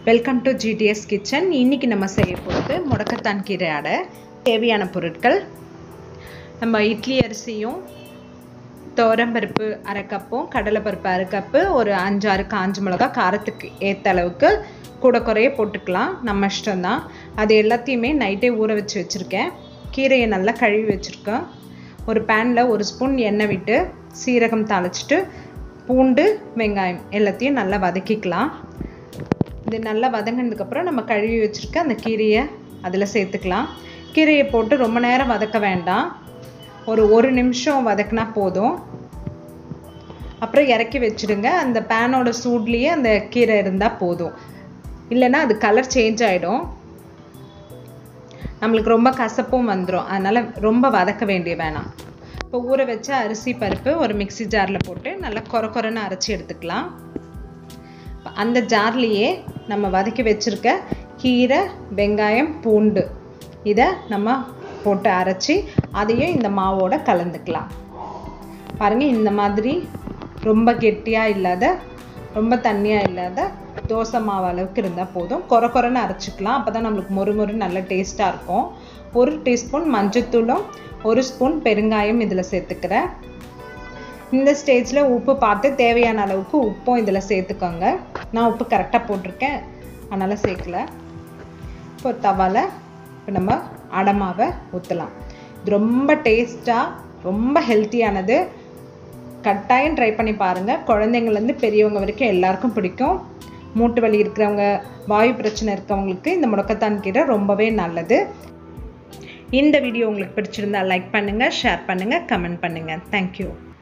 welcome to GDS kitchen இன்னைக்கு நம்ம செய்ய போகிறது முடக்கத்தான் கீரை அடை தேவையான பொருட்கள் நம்ம இட்லி அரிசியும் துவரம்பருப்பு அரை கப்பும் கடலைப்பருப்பு அரை கப்பு ஒரு அஞ்சாறு காஞ்ச மிளகா காரத்துக்கு ஏற்ற அளவுக்கு கூட குறைய போட்டுக்கலாம் நம்ம இஷ்டம்தான் அது எல்லாத்தையுமே நைட்டே ஊற வச்சு வச்சுருக்கேன் கீரையை நல்லா கழுவி வச்சுருக்கேன் ஒரு பேனில் ஒரு ஸ்பூன் எண்ணெய் விட்டு சீரகம் தாளிச்சிட்டு பூண்டு வெங்காயம் எல்லாத்தையும் நல்லா வதக்கிக்கலாம் இது நல்லா வதங்கினதுக்கப்புறம் நம்ம கழுவி வச்சுருக்க அந்த கீரையை அதில் சேர்த்துக்கலாம் கீரையை போட்டு ரொம்ப நேரம் வதக்க வேண்டாம் ஒரு ஒரு நிமிஷம் வதக்குனா போதும் அப்புறம் இறக்கி வச்சுடுங்க அந்த பேனோட சூட்லேயே அந்த கீரை இருந்தால் போதும் இல்லைன்னா அது கலர் சேஞ்ச் ஆகிடும் நம்மளுக்கு ரொம்ப கசப்பும் வந்துடும் அதனால் ரொம்ப வதக்க வேண்டிய வேணாம் இப்போ ஊற வச்ச அரிசி பருப்பு ஒரு மிக்சி ஜாரில் போட்டு நல்லா கொர கொரன்னு அரைச்சி எடுத்துக்கலாம் அந்த ஜார்லேயே நம்ம வதக்கி வச்சுருக்க கீரை வெங்காயம் பூண்டு இதை நம்ம போட்டு அரைச்சி அதையும் இந்த மாவோட கலந்துக்கலாம் பாருங்கள் இந்த மாதிரி ரொம்ப கெட்டியாக இல்லாத ரொம்ப தண்ணியாக இல்லாத தோசை மாவு அளவுக்கு இருந்தால் போதும் கொர கொரன்னு அரைச்சிக்கலாம் அப்போ தான் நம்மளுக்கு மொறு மொறு நல்ல டேஸ்ட்டாக இருக்கும் ஒரு டீஸ்பூன் மஞ்சத்தூளும் ஒரு ஸ்பூன் பெருங்காயம் இதில் சேர்த்துக்கிறேன் இந்த ஸ்டேஜில் உப்பு பார்த்து தேவையான அளவுக்கு உப்பும் இதில் சேர்த்துக்கோங்க நான் உப்பு கரெக்டாக போட்டிருக்கேன் அதனால் சேர்க்கல இப்போ தவால இப்போ நம்ம அடமாவை ஊற்றலாம் இது ரொம்ப டேஸ்ட்டாக ரொம்ப ஹெல்த்தியானது கட்டாயம் ட்ரை பண்ணி பாருங்கள் குழந்தைங்கள்லேருந்து பெரியவங்க வரைக்கும் எல்லாருக்கும் பிடிக்கும் மூட்டு வலி இருக்கிறவங்க வாயு பிரச்சனை இருக்கவங்களுக்கு இந்த முடக்கத்தான் கீரை ரொம்பவே நல்லது இந்த வீடியோ உங்களுக்கு பிடிச்சிருந்தா லைக் பண்ணுங்கள் ஷேர் பண்ணுங்கள் கமெண்ட் பண்ணுங்கள் தேங்க்யூ